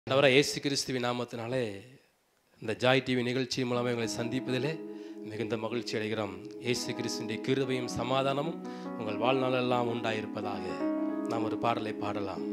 ஆண்டவர இயேசு கிறிஸ்துவின் நாமத்தினாலே இந்த ஜாய் டிவி நிகழ்ச்சி மூலமாக உங்களை சந்திப்பதிலே மிகுந்த மகிழ்ச்சி அடைகிறோம் இயேசு கிறிஸ்துவின் கிருபையும் சமாதானமும் உங்கள் வாழ்நாளெல்லாம் உண்டாயிருப்பதாக நாம் ஒரு பாடலை பாடலாம்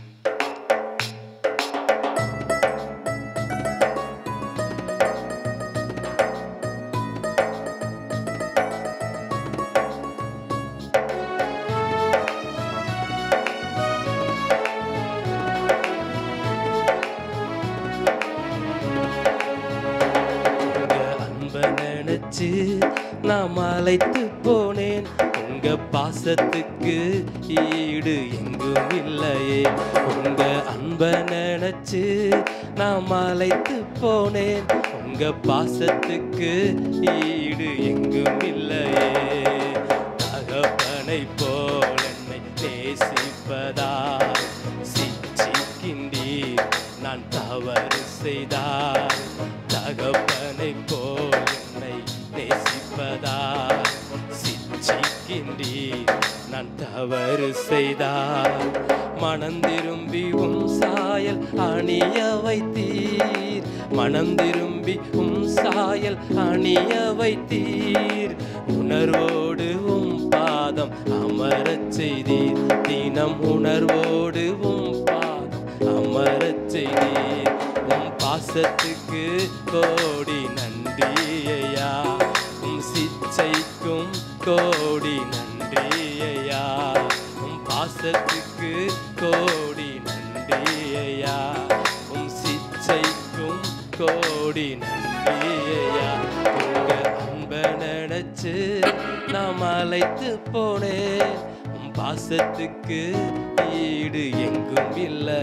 உங்க அன்ப நினைச்சு நான் அழைத்து போனேன் உங்க பாசத்துக்கு ஈடு எங்கும் இல்லையே உங்க அன்ப நினைச்சு நான் அழைத்து போனேன் உங்க பாசத்துக்கு ஈடு எங்கும் இல்லையே தகப்பனை போல் என்னை நேசிப்பதால் சிச்சிக்கின்றீர் நான் தவறு செய்தால் தகப்பனை போல் என்னை நேசிப்பதால் சிச்சிக்கின்றீர் நான் தவறு செய்தால் மனம் திரும்பி உம் சாயல் அணிய வைத்தீர் மனம் திரும்பி உம் சாயல் அணிய வைத்தீர் உணர்வோடு உம் பாதம் அமரச் செய்தீர் தினம் உணர்வோடு உம் பாதம் அமரச் செய்தீர் உம் பாசத்துக்கு கோடி நன்றி ஐயா உம் சிச்சைக்கும் கோடி நன்றி ஐயா உம் பாசத்துக்கு கோடி நன்றி ஐயா உம் சிச்சைக்கும் கோடி நன்றி ஐயா உங்க அன்ப நினைச்சு நாம் அழைத்து போனேன் உம் பாசத்துக்கு ஈடு எங்கும் இல்லை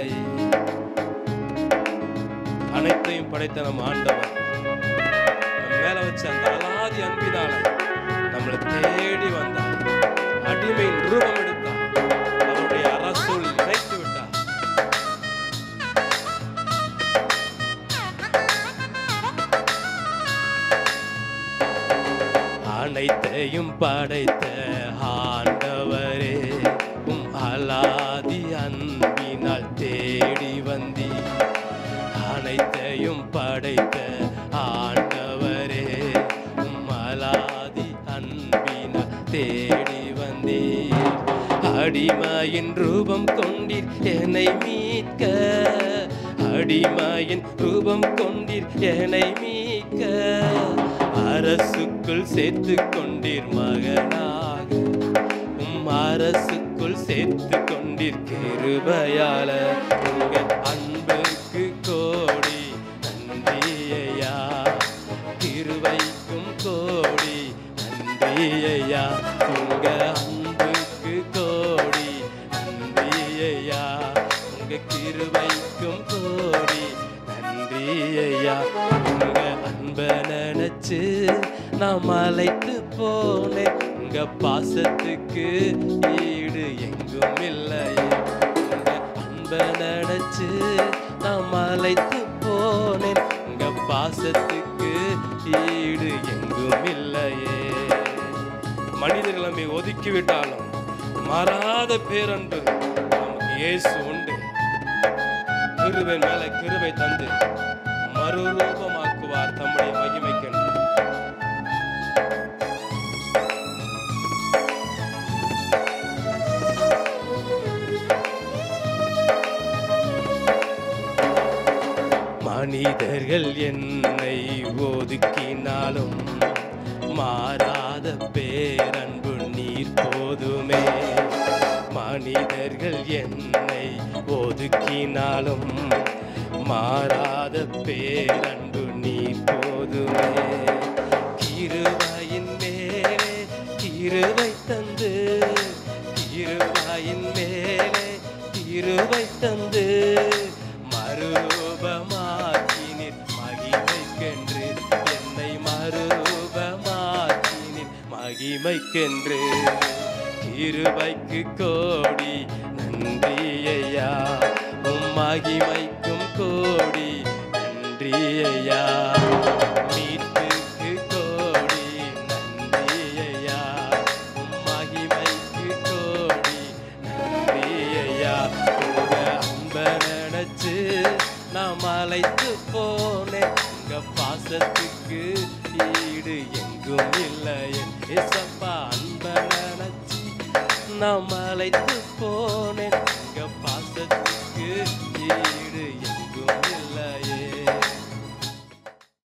அனைத்தையும் படைத்த நம் ஆண்டவர் நம்ம மேல வச்ச அந்த அலாதி அன்பினால நம்மளை தேடி வந்தார் அடிமையின் ரூபம் எடுத்தார் அவருடைய அரசுள் இணைத்து விட்டார் அனைத்தையும் படைத்த ஆண்டவரே உம் அலாதி அன்பினால் தேடி வந்தி அனைத்தையும் படைத்த ஆண்டவரே உம் அலாதி அன்பினால் தேடி வந்தீர் அடிமையின் ரூபம் கொண்டீர் என்னை மீட்க அடிமையின் ரூபம் கொண்டீர் என்னை மீட்க அரசுக்குள் சேர்த்து கொண்டீர் மகனாக உம் அரசுக்குள் சேர்த்து கொண்டீர் கிருபையால உங்க அன்புக்கு கோடி நன்றி ஐயா கிருபைக்கும் கோடி நன்றி ஐயா உங்க அன்புக்கு கோடி நன்றி ஐயா உங்க கிருபைக்கும் கோடி நன்றி ஐயா உங்க அன்ப நினைச்சு நான் அழைத்து போனேன் உங்க பாசத்துக்கு ஈடு எங்கும் இல்லை உங்க அன்ப நினைச்சு நான் அழைத்து போனேன் உங்க பாசத்துக்கு ஈடு எங்கும் இல்லையே மனிதர்கள் நம்மை ஒதுக்கி விட்டாலும் மாறாத பேரன்பு நமக்கு இயேசு உண்டு கிருபை மேல கிருபை தந்து மறுரூபமாக்குவார் தம்முடைய மகிமைக்கென்று மனிதர்கள் என்னை ஒதுக்கினாலும் மாறாத பேரன்பு நீர் போதுமே மனிதர்கள் என்னை ஒதுக்கினாலும் மாறாத பேரன்பு நீர் போதுமே கிருபாயின் மேலே கிருபை தந்து கிருபாயின் மேலே கிருபை தந்து மறுரூபமாக்கினீர் மகிமைக்கென்று என்னை மறுரூபமாக்கினீர் மகிமைக்கென்று கிருபைக்கு கோடி நன்றி ஐயா உம் மகிமைக்கும் கோடி நன்றி ஐயா மீட்புக்கு கோடி நன்றி ஐயா உம் மகிமைக்கு கோடி நன்றி ஐயா உங்க அன்ப நினைச்சு நாம் அழைத்து போனேன் உங்க பாசத்துக்கு ஈடு எங்கும் இல்லை ஏசப்பா அன்ப நினைச்சி நாம் அழைத்து போனேன் உங்க பாசத்துக்கு